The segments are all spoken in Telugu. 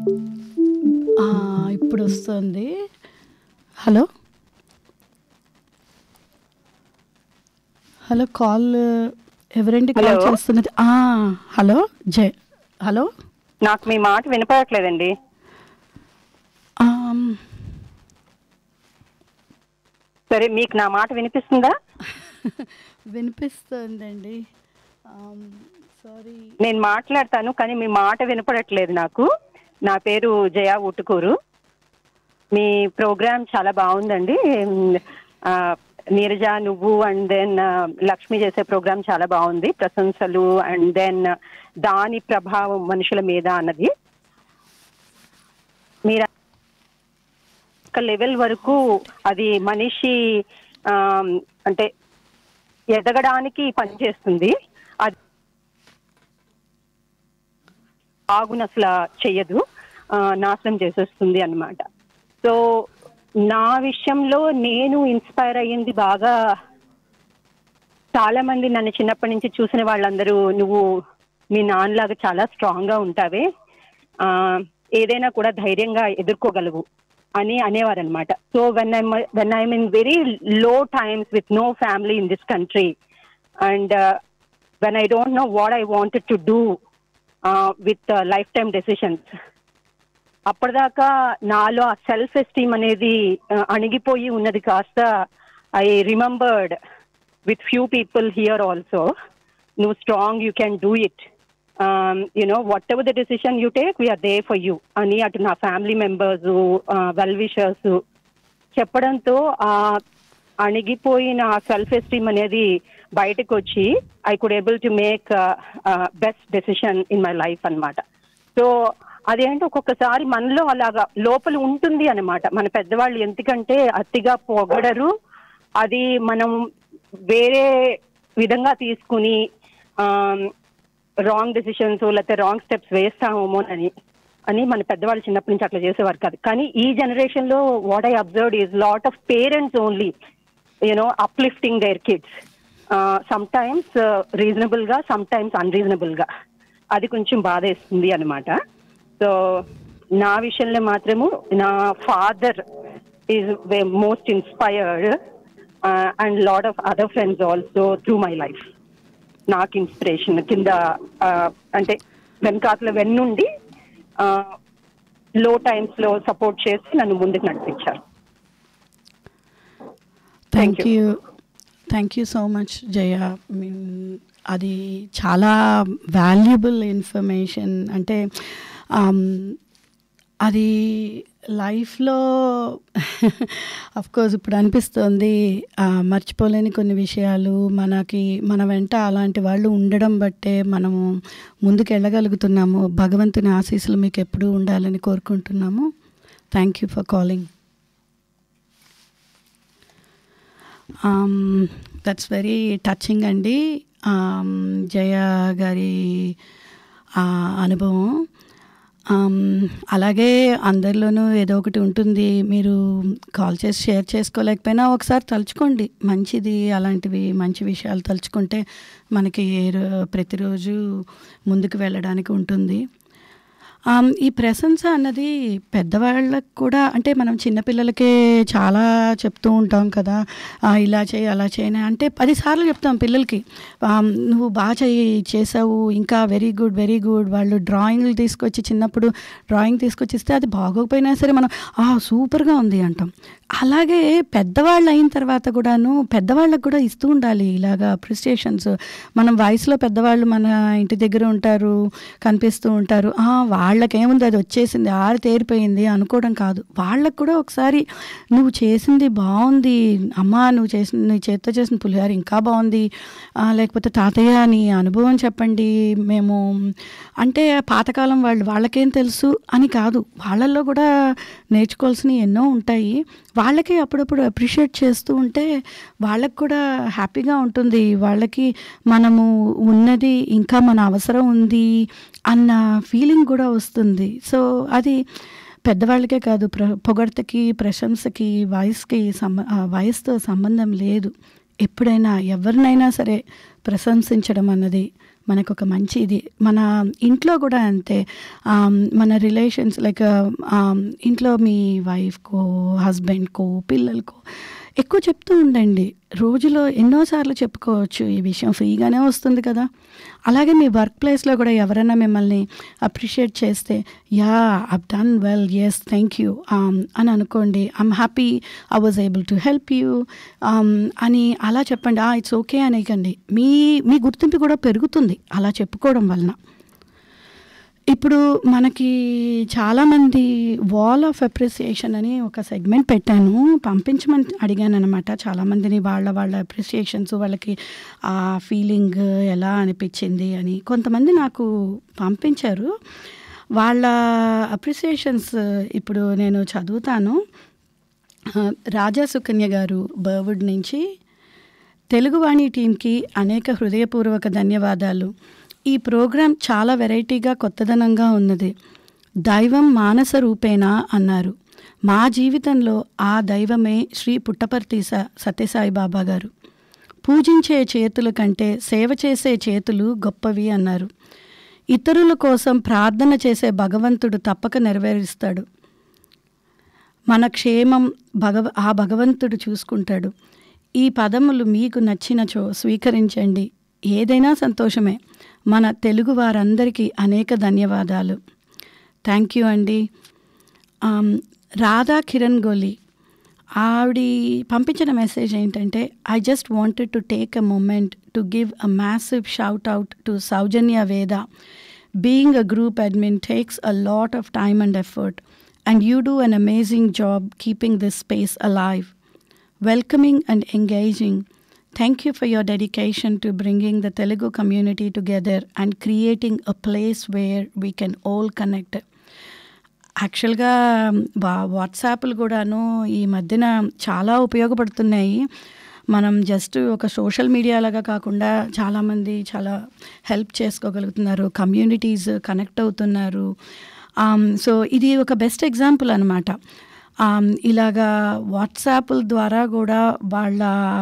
ఆ, ఇప్పుడు వస్తుంది హలో హలో కాల్ ఎవరండి కాల్ హలో. చేస్తున్నది ఆ, హలో జయ హలో నాకు మీ మాట వినపడట్లేదండి ఆమ్, సరే మీకు నా మాట వినిపిస్తుందా వినిపిస్తుందండి సారీ నేను మాట్లాడతాను కానీ మీ మాట వినపడట్లేదు నాకు నా పేరు జయా ఊటుకూరు మీ ప్రోగ్రామ్ చాలా బాగుందండి ఆ, నీరజ నువ్వు అండ్ దెన్ లక్ష్మి చేసే ప్రోగ్రామ్ చాలా బాగుంది ప్రశంసలు అండ్ దెన్ దాని ప్రభావం మనుషుల మీద అన్నది మీరు ఒక లెవెల్ వరకు అది మనిషి ఆ, అంటే ఎదగడానికి పనిచేస్తుంది అది ఆగును అసలు చెయ్యదు ఆ, నాశనం చేసేస్తుంది అన్నమాట సో నా విషయంలో నేను ఇన్స్పైర్ అయ్యింది బాగా చాలా మంది నన్ను చిన్నప్పటి నుంచి చూసిన వాళ్ళందరూ నువ్వు మీ నాన్నలాగా చాలా స్ట్రాంగ్ గా ఉంటావే ఆ, ఏదైనా కూడా ధైర్యంగా ఎదుర్కోగలవు అని అనేవారు అనమాట so when I when I'm in very low times with no family in this country and when I don't know what I wanted to do with life time decisions అప్పటిదాకా నాలో ఆ సెల్ఫ్ ఎస్టీమ్ అనేది uh, అణిగిపోయి ఉన్నది కాస్త I remembered with few people here also నువ్వు strong you can do it you know whatever the decision you take we are there for you అని అటు నా ఫ్యామిలీ మెంబర్స్ వెల్ విషర్స్ చెప్పడంతో ఆ అణిగిపోయిన సెల్ఫ్ ఎస్టీమ్ అనేది బయటకు వచ్చి I could able to make best decision in my life అన్నమాట సో అదేంటి ఒక్కొక్కసారి మనలో అలాగా లోపల ఉంటుంది అన్నమాట మన పెద్దవాళ్ళు ఎందుకంటే అతిగా పొగడరు అది మనం వేరే విధంగా తీసుకుని రాంగ్ డెసిషన్స్ లేకపోతే రాంగ్ స్టెప్స్ వేస్తామోమోనని అని మన పెద్దవాళ్ళు చిన్నప్పటి నుంచి అట్లా చేసేవారు కాదు కానీ ఈ జనరేషన్ లో what I observe is lot of parents only you know uplifting their kids some times reasonable గా సమ్ టైమ్స్ అన్రీజనబుల్ గా అది కొంచెం బాధేస్తుంది అనమాట సో నా విషయంలో మాత్రము నా father is most inspired and lot of other friends also through my life నాకు ఇన్స్పిరేషన్ కింద ఆ, అంటే వెనకాతల వెన్నుండి లో టైమ్స్ లో సపోర్ట్ చేసి నన్ను ముందుకు నడిపించారు thank you. You thank you so much Jaya mean అది చాలా వాల్యుబుల్ ఇన్ఫర్మేషన్ అంటే ఆమ్, అది లైఫ్లో కోర్స్ ఇప్పుడు అనిపిస్తుంది ఆ, మర్చిపోలేని కొన్ని విషయాలు మనకి మన వెంట అలాంటి వాళ్ళు ఉండడం బట్టే మనము ముందుకు వెళ్ళగలుగుతున్నాము భగవంతుని ఆశీస్సులు మీకు ఎప్పుడూ ఉండాలని కోరుకుంటున్నాము thank you for calling that's very touching అండి Um, జయ గారి ఆ, అనుభవం Um, అలాగే అందరిలోనూ ఏదో ఒకటి ఉంటుంది మీరు కాల్ చేసి షేర్ చేసుకోలేకపోయినా ఒకసారి తలుచుకోండి మంచిది అలాంటివి మంచి విషయాలు తలుచుకుంటే మనకి రో- ప్రతిరోజు ముందుకు వెళ్ళడానికి ఉంటుంది ఆమ్, ఈ ప్రశంస అన్నది పెద్దవాళ్ళకు కూడా అంటే మనం చిన్నపిల్లలకే చాలా చెప్తూ ఉంటాం కదా ఆ, ఇలా చేయి అలా చేయని అంటే పదిసార్లు చెప్తాం పిల్లలకి ఆమ్, నువ్వు బాగా చేయి చేసావు ఇంకా వెరీ గుడ్ వెరీ గుడ్ వాళ్ళు డ్రాయింగ్లు తీసుకొచ్చి చిన్నప్పుడు డ్రాయింగ్ తీసుకొచ్చిస్తే అది బాగోకపోయినా సరే మనం "ఆ, సూపర్గా ఉంది అంటాం అలాగే పెద్దవాళ్ళు అయిన తర్వాత కూడాను పెద్దవాళ్ళకు కూడా ఇస్తూ ఉండాలి ఇలాగా అప్రిసియేషన్స్ మనం వయసులో పెద్దవాళ్ళు మన ఇంటి దగ్గర ఉంటారు కనిపిస్తూ ఉంటారు "ఆ, వాళ్ళకేముంది అది వచ్చేసింది ఆరు తేరిపోయింది అనుకోవడం కాదు వాళ్ళకు కూడా ఒకసారి నువ్వు చేసింది బాగుంది అమ్మా నువ్వు చేసిన నీ చేత్తో చేసిన పులిహార ఇంకా బాగుంది ఆ, లేకపోతే తాతయ్య నీ అనుభవం చెప్పండి మేము అంటే పాతకాలం వాళ్ళు వాళ్ళకేం తెలుసు అని కాదు వాళ్ళల్లో కూడా నేర్చుకోవాల్సినవి ఎన్నో ఉంటాయి వాళ్ళకి అప్పుడప్పుడు అప్రిషియేట్ చేస్తూ ఉంటే వాళ్ళకి కూడా హ్యాపీగా ఉంటుంది వాళ్ళకి మనము ఉన్నది ఇంకా మన అవసరం ఉంది అన్న ఫీలింగ్ కూడా వస్తుంది సో అది పెద్దవాళ్ళకే కాదు ప్ర పొగడ్తకి ప్రశంసకి వయసుకి సంబ ఆ వయసుతో సంబంధం లేదు ఎప్పుడైనా ఎవరినైనా సరే ప్రశంసించడం అన్నది మనకు ఒక మంచి ఇది మన ఇంట్లో కూడా అంతే ఆమ్, మన రిలేషన్స్ లైక్ ఇంట్లో మీ వైఫ్కో హస్బెండ్కో పిల్లలకో ఎక్కువ చెప్తూ ఉండండి రోజులో ఎన్నోసార్లు చెప్పుకోవచ్చు ఈ విషయం ఫ్రీగానే వస్తుంది కదా అలాగే మీ వర్క్ ప్లేస్లో కూడా ఎవరైనా మిమ్మల్ని అప్రిషియేట్ చేస్తే yeah up done well yes thank you అని అనుకోండి I'm happy I was able to help you అని అలా చెప్పండి ఇట్స్ ఓకే అనేకండి మీ మీ గుర్తింపు కూడా పెరుగుతుంది అలా చెప్పుకోవడం వలన ఇప్పుడు మనకి చాలామంది వాల్ ఆఫ్ అప్రిసియేషన్ అని ఒక సెగ్మెంట్ పెట్టాను పంపించమని అడిగాను అనమాట చాలామందిని వాళ్ళ వాళ్ళ అప్రిసియేషన్స్ వాళ్ళకి ఆ ఫీలింగ్ ఎలా అనిపించింది అని కొంతమంది నాకు పంపించారు వాళ్ళ అప్రిసియేషన్స్ ఇప్పుడు నేను చదువుతాను ఆ, రాజా సుకన్య గారు బర్వుడ్ నుంచి తెలుగువాణి టీంకి అనేక హృదయపూర్వక ధన్యవాదాలు ఈ ప్రోగ్రాం చాలా వెరైటీగా కొత్తదనంగా ఉన్నది దైవం మానస రూపేణా అన్నారు మా జీవితంలో ఆ దైవమే శ్రీ పుట్టపర్తి స సత్యసాయి బాబా గారు పూజించే చేతుల కంటే సేవ చేసే చేతులు గొప్పవి అన్నారు ఇతరుల కోసం ప్రార్థన చేసే భగవంతుడు తప్పక నెరవేరుస్తాడు మన క్షేమం భగవ ఆ భగవంతుడు చూసుకుంటాడు ఈ పదములు మీకు నచ్చినచో స్వీకరించండి ఏదైనా సంతోషమే మన తెలుగు వారందరికీ అనేక ధన్యవాదాలు థ్యాంక్ యూ అండి ఆమ్, రాధా కిరణ్ గోలి ఆవిడ పంపించిన మెసేజ్ ఏంటంటే I just wanted to take a moment to give a massive shout out to Sowjanya Veda being a group admin takes a lot of time and effort and you do an amazing job keeping this space alive welcoming and engaging. Thank you for your dedication to bringing the Telugu community together and creating a place where we can all connect. యాక్చువల్గా వా వాట్సాప్లు కూడాను ఈ మధ్యన చాలా ఉపయోగపడుతున్నాయి మనం జస్ట్ ఒక సోషల్ మీడియా లాగా కాకుండా చాలామంది చాలా హెల్ప్ చేసుకోగలుగుతున్నారు కమ్యూనిటీస్ కనెక్ట్ అవుతున్నారు సో ఇది ఒక బెస్ట్ ఎగ్జాంపుల్ అనమాట ఇలాగా వాట్సాప్ల ద్వారా కూడా వాళ్ళ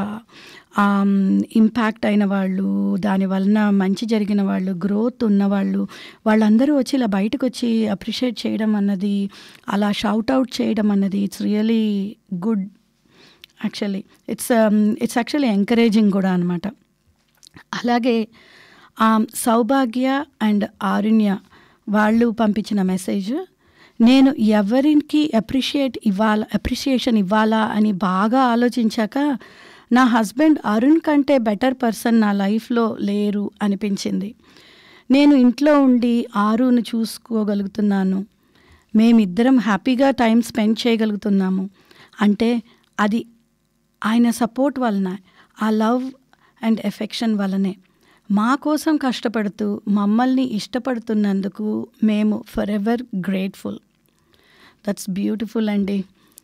ఇంపాక్ట్ అయిన వాళ్ళు దాని వలన మంచి జరిగిన వాళ్ళు గ్రోత్ ఉన్నవాళ్ళు వాళ్ళందరూ వచ్చి ఇలా బయటకు వచ్చి అప్రిషియేట్ చేయడం అన్నది అలా షౌట్ అవుట్ చేయడం అన్నది it's really good actually it's it's actually encouraging కూడా అనమాట అలాగే సౌభాగ్య అండ్ ఆరుణ్య వాళ్ళు పంపించిన మెసేజ్ నేను ఎవరికి అప్రిషియేట్ ఇవ్వాలా అప్రిషియేషన్ ఇవ్వాలా అని బాగా ఆలోచించాక నా హస్బెండ్ అరుణ్ కంటే బెటర్ పర్సన్ నా లైఫ్లో లేరు అనిపించింది నేను ఇంట్లో ఉండి ఆరును చూసుకోగలుగుతున్నాను మేమిద్దరం హ్యాపీగా టైం స్పెండ్ చేయగలుగుతున్నాము అంటే అది ఆయన సపోర్ట్ వలన ఆ లవ్ అండ్ ఎఫెక్షన్ వలనే మా కోసం కష్టపడుతూ మమ్మల్ని ఇష్టపడుతున్నందుకు మేము forever grateful that's beautiful అండి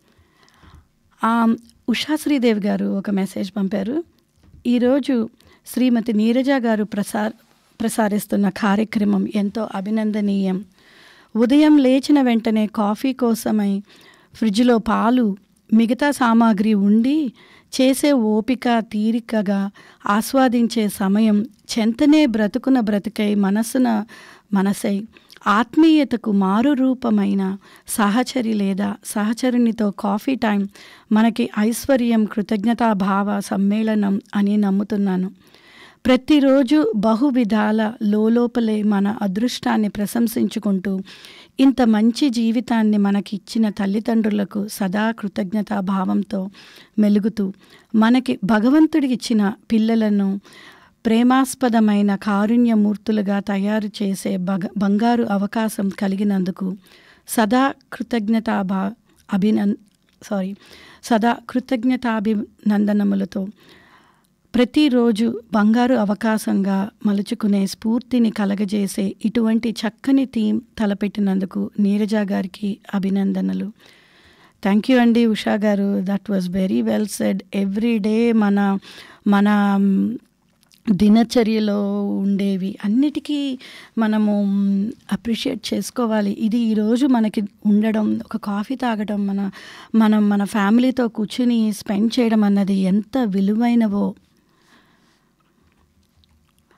ఉషాశ్రీదేవి గారు ఒక మెసేజ్ పంపారు ఈరోజు శ్రీమతి నీరజ గారు ప్రసార్ ప్రసారిస్తున్న కార్యక్రమం ఎంతో అభినందనీయం ఉదయం లేచిన వెంటనే కాఫీ కోసమై ఫ్రిడ్జ్లో పాలు మిగతా సామాగ్రి ఉండి చేసే ఓపిక తీరికగా ఆస్వాదించే సమయం చెంతనే బ్రతుకున బ్రతికై మనసున మనసై ఆత్మీయతకు మారు రూపమైన సహచరి లేదా సహచరునితో కాఫీ టైం మనకి ఐశ్వర్యం కృతజ్ఞతాభావ సమ్మేళనం అని నమ్ముతున్నాను ప్రతిరోజు బహువిధాల లోపలే మన అదృష్టాన్ని ప్రశంసించుకుంటూ ఇంత మంచి జీవితాన్ని మనకి ఇచ్చిన తల్లిదండ్రులకు సదా కృతజ్ఞతా భావంతో మెలుగుతూ మనకి భగవంతుడికి ఇచ్చిన పిల్లలను ప్రేమాస్పదమైన కారుణ్యమూర్తులుగా తయారు చేసే బగ బంగారు అవకాశం కలిగినందుకు సదా కృతజ్ఞతాభా అభినంద్ సారీ సదా కృతజ్ఞతాభినందనములతో ప్రతిరోజు బంగారు అవకాశంగా మలుచుకునే స్ఫూర్తిని కలగజేసే ఇటువంటి చక్కని థీమ్ తలపెట్టినందుకు నీరజ గారికి అభినందనలు థ్యాంక్ యూ అండి ఉషా గారు that was very well said every day మన మన దినచర్యలో ఉండేవి అన్నిటికీ మనము అప్రిషియేట్ చేసుకోవాలి ఇది ఈరోజు మనకి ఉండడం ఒక కాఫీ తాగడం మన మనం మన ఫ్యామిలీతో కూర్చుని స్పెండ్ చేయడం అన్నది ఎంత విలువైనవో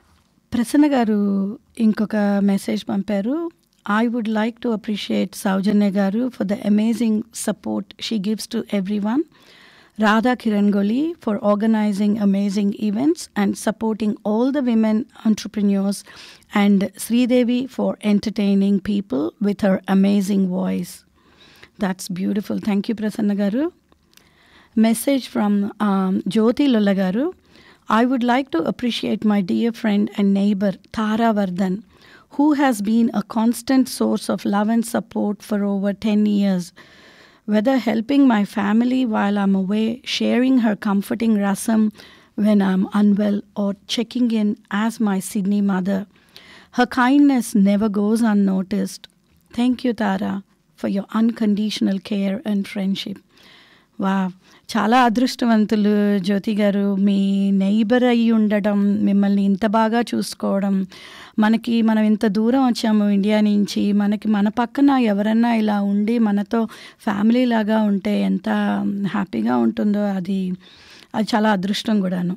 ప్రసన్న గారు ఇంకొక మెసేజ్ పంపారు I would like to appreciate Sowjanya గారు for the amazing support she gives to everyone Radha Kiran Goli for organising amazing events and supporting all the women entrepreneurs and Sridevi for entertaining people with her amazing voice that's beautiful thank you Prasanna గారు message from um, Jyoti Lulla garu. I would like to appreciate my dear friend and neighbor Tara Vardhan, who has been a constant source of love and support for over 10 years. Whether helping my family while I'm away, sharing her comforting rasam when I'm unwell, or checking in as my Sydney mother. Her kindness never goes unnoticed. Thank you, Tara, for your unconditional care and friendship. వా చాలా అదృష్టవంతులు జ్యోతి గారు మీ నైబర్ అయి ఉండటం మిమ్మల్ని ఇంత బాగా చూసుకోవడం మనకి మనం ఇంత దూరం వచ్చాము ఇండియా నుంచి మనకి మన పక్కన ఎవరన్నా ఇలా ఉండి మనతో ఫ్యామిలీ లాగా ఉంటే ఎంత హ్యాపీగా ఉంటుందో అది అది చాలా అదృష్టం కూడాను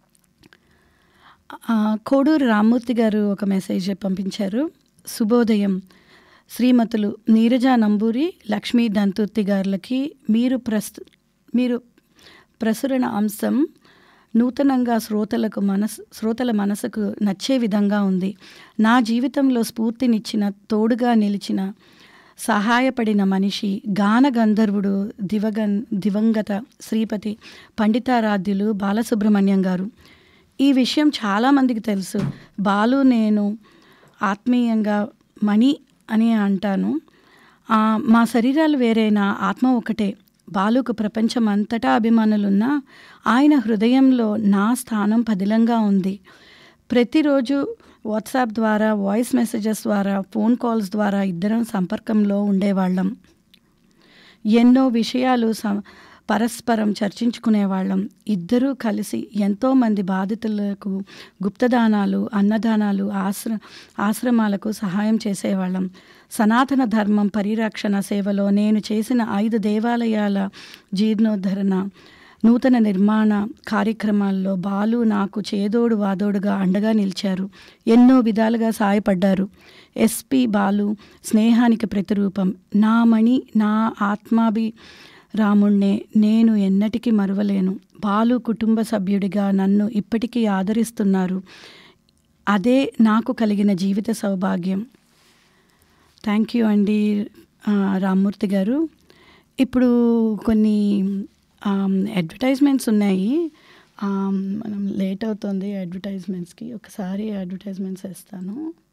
ఆ, కోడూరు రామ్మూర్తి గారు ఒక మెసేజ్ పంపించారు శుభోదయం శ్రీమతులు నీరజ నంబూరి లక్ష్మీ దంతుర్తి గారులకి మీరు ప్రస్తు మీరు ప్రసురణ అంశం నూతనంగా శ్రోతలకు మనసు శ్రోతల మనసుకు నచ్చే విధంగా ఉంది నా జీవితంలో స్ఫూర్తినిచ్చిన తోడుగా నిలిచిన సహాయపడిన మనిషి గాన గంధర్వుడు దివగన్ దివంగత శ్రీపతి పండితారాధ్యులు బాలసుబ్రహ్మణ్యం గారు ఈ విషయం చాలామందికి తెలుసు బాలు నేను ఆత్మీయంగా మణి అని అంటాను ఆ, మా శరీరాలు వేరైనా ఆత్మ ఒకటే బాలుకు ప్రపంచం అంతటా అభిమానులున్నా ఆయన హృదయంలో నా స్థానం పదిలంగా ఉంది ప్రతిరోజు వాట్సాప్ ద్వారా వాయిస్ మెసేజెస్ ద్వారా ఫోన్ కాల్స్ ద్వారా ఇద్దరం సంపర్కంలో ఉండేవాళ్ళం ఎన్నో విషయాలు స పరస్పరం చర్చించుకునేవాళ్ళం ఇద్దరూ కలిసి ఎంతోమంది బాధితులకు గుప్తదానాలు అన్నదానాలు ఆశ్ర ఆశ్రమాలకు సహాయం చేసేవాళ్ళం సనాతన ధర్మం పరిరక్షణ సేవలో నేను చేసిన ఐదు దేవాలయాల జీర్ణోద్ధరణ నూతన నిర్మాణ కార్యక్రమాల్లో బాలు నాకు చేదోడు వాదోడుగా అండగా నిలిచారు ఎన్నో విధాలుగా సాయపడ్డారు ఎస్పి బాలు స్నేహానికి ప్రతిరూపం నా మణి నా ఆత్మాభి రాముణ్ణే నేను ఎన్నటికీ మరువలేను బాలు కుటుంబ సభ్యుడిగా నన్ను ఇప్పటికీ ఆదరిస్తున్నారు అదే నాకు కలిగిన జీవిత సౌభాగ్యం థ్యాంక్ యూ అండి ఆ, రామ్మూర్తి గారు ఇప్పుడు కొన్ని అడ్వర్టైజ్మెంట్స్ ఉన్నాయి ఆమ్, మనం లేట్ అవుతుంది అడ్వర్టైజ్మెంట్స్కి ఒకసారి అడ్వర్టైజ్మెంట్స్ వేస్తాను